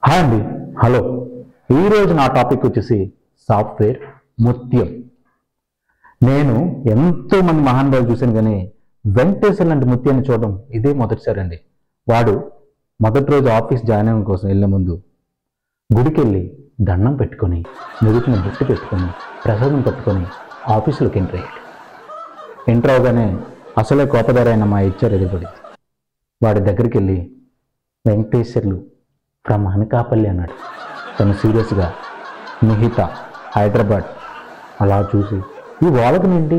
hi అండి hello ఈరోజు నా టాపిక్ వచ్చేసి సాఫ్ట్వేర్ ముత్యం నేను ఎంతో మంది మహానుభావులు చూశాను కానీ వెంకటేశ్వర లాంటి ముత్యాన్ని చూడడం ఇదే మొదటిసారి అండి వాడు మొదటి రోజు ఆఫీస్ జాయిన్ అవ్వడం కోసం వెళ్ళే ముందు గుడికి వెళ్ళి దండం పెట్టుకొని నుదుటిన బొట్టు పెట్టుకొని ప్రసాదం పట్టుకొని ఆఫీసులోకి ఎంటర్ అయ్యాడు ఎంటర్ అవగానే అసలే కోపదారైన మా హెచ్ఆర్ ఎదురుపడింది వాడి దగ్గరికి వెళ్ళి వెంకటేశ్వర్లు ఫ్రమ్ అనకాపల్లి అన్నాడు తను సీరియస్గా మిహిత హైదరాబాద్ అలా చూసి ఈ వాళ్ళకనేంటి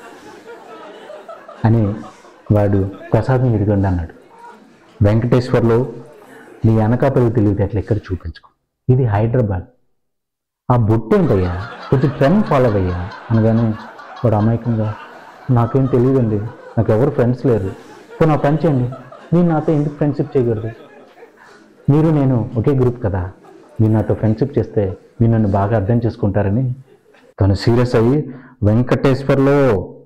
అని వాడు ప్రసాదం ఇదిగండి అన్నాడు వెంకటేశ్వర్లు నీ అనకాపల్లి తెలివితేటలు ఎక్కడ చూపించుకో ఇది హైదరాబాద్ ఆ బొట్టు ఏంటయ్యా కొంచెం ట్రెండ్ ఫాలో అయ్యా అనగానే వాడు అమాయకంగా నాకేం తెలియదండి నాకు ఎవరు ఫ్రెండ్స్ లేరు సో నా పని చేయండి మీరు నాతో ఎందుకు ఫ్రెండ్షిప్ చేయకూడదు మీరు నేను ఒకే గ్రూప్ కదా మీరు నాతో ఫ్రెండ్షిప్ చేస్తే మీరు నన్ను బాగా అర్థం చేసుకుంటారని తను సీరియస్ అయ్యి వెంకటేశ్వర్లో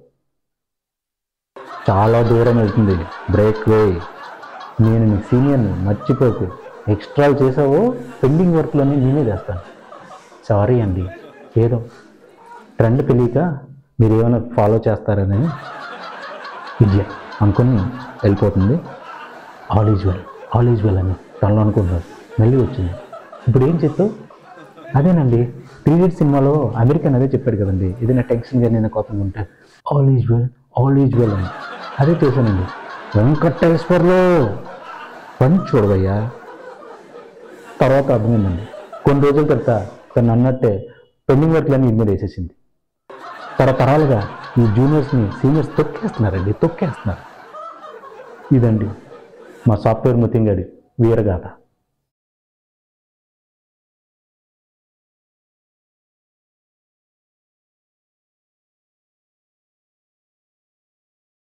చాలా దూరం వెళ్తుంది బ్రేక్ వే నేను నీ సీనియర్ని మర్చిపోకు ఎక్స్ట్రా చేసావో పెండింగ్ వర్క్లోనే నేనే చేస్తాను సారీ అండి ఏదో ట్రెండ్ తెలియక మీరు ఏమైనా ఫాలో చేస్తారని విద్య అనుకుని వెళ్ళిపోతుంది all is well all is well అని తనలో అనుకుంటున్నాడు మళ్ళీ వచ్చింది ఇప్పుడు ఏం చెప్పావు అదేనండి త్రీ ఇయర్స్ సినిమాలో అమెరికన్ అదే చెప్పాడు కదండి ఏదైనా టెన్షన్గా నేను కోపంగా ఉంటే all is well all is well అని అదే చేశానండి వెంకటేశ్వర్లో పని చూడవయ్యా తర్వాత అర్థమైందండి కొన్ని రోజుల తర్వాత తను అన్నట్టే పెండింగ్ వర్క్లన్నీ ఇది మీద వేసేసింది తరతరాలుగా ఈ జూనియర్స్ని సీనియర్స్ తొక్కేస్తున్నారండి తొక్కేస్తున్నారు ఇదండి మా సాఫ్ట్వేర్ ముత్యంగాడి వీరగాథ